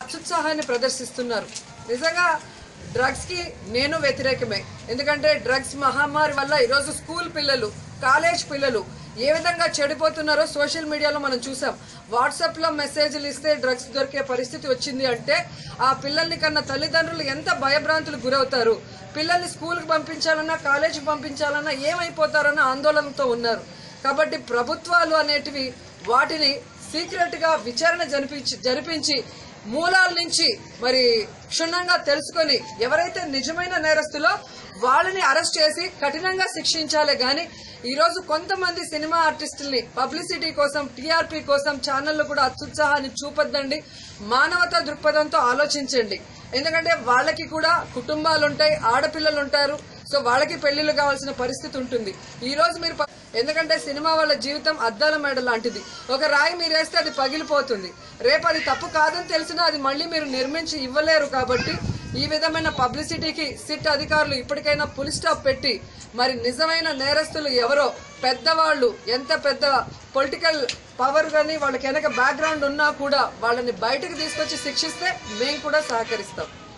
అత్యుత్సాహాన్ని ప్రదర్శిస్తున్నారు నిజంగా డ్రగ్స్కి నేను వ్యతిరేకమే ఎందుకంటే డ్రగ్స్ మహమ్మారి వల్ల ఈరోజు స్కూల్ పిల్లలు కాలేజ్ పిల్లలు ఏ విధంగా చెడిపోతున్నారో సోషల్ మీడియాలో మనం చూసాం వాట్సాప్లో మెసేజ్లు ఇస్తే డ్రగ్స్ దొరికే పరిస్థితి వచ్చింది అంటే ఆ పిల్లల్ని కన్నా తల్లిదండ్రులు ఎంత భయభ్రాంతులకు గురవుతారు పిల్లల్ని స్కూల్కి పంపించాలన్నా కాలేజీకి పంపించాలన్నా ఏమైపోతారన్న ఆందోళనతో ఉన్నారు కాబట్టి ప్రభుత్వాలు అనేటివి వాటిని సీక్రెట్గా విచారణ జరిపించి జరిపించి మూలాల నుంచి మరి క్షుణ్ణంగా తెలుసుకొని ఎవరైతే నిజమైన నేరస్తులో వాళ్ళని అరెస్ట్ చేసి కఠినంగా శిక్షించాలే గాని ఈ రోజు కొంతమంది సినిమా ఆర్టిస్టుల్ని పబ్లిసిటీ కోసం టీఆర్పీ కోసం ఛానళ్లు కూడా అత్యుత్సాహాన్ని చూపొద్దండి మానవతా దృక్పథంతో ఆలోచించండి ఎందుకంటే వాళ్ళకి కూడా కుటుంబాలు ఉంటాయి ఆడపిల్లలు ఉంటారు సో వాళ్ళకి పెళ్లిళ్ళు కావాల్సిన పరిస్థితి ఉంటుంది ఈ రోజు మీరు ప- ఎందుకంటే సినిమా వాళ్ళ జీవితం అద్దాల మేడ లాంటిది ఒక రాయి మీరు వేస్తే అది పగిలిపోతుంది రేపు అది తప్పు కాదని తెలిసినా అది మళ్ళీ మీరు నిర్మించి ఇవ్వలేరు కాబట్టి ఈ విధమైన పబ్లిసిటీకి సిట్ అధికారులు ఇప్పటికైనా పులి స్టాప్ పెట్టి మరి నిజమైన నేరస్తులు ఎవరో పెద్దవాళ్ళు ఎంత పెద్ద పొలిటికల్ పవర్ కానీ వాళ్ళకి వెనక బ్యాక్గ్రౌండ్ ఉన్నా కూడా వాళ్ళని బయటకు తీసుకొచ్చి శిక్షిస్తే మేము కూడా సహకరిస్తాం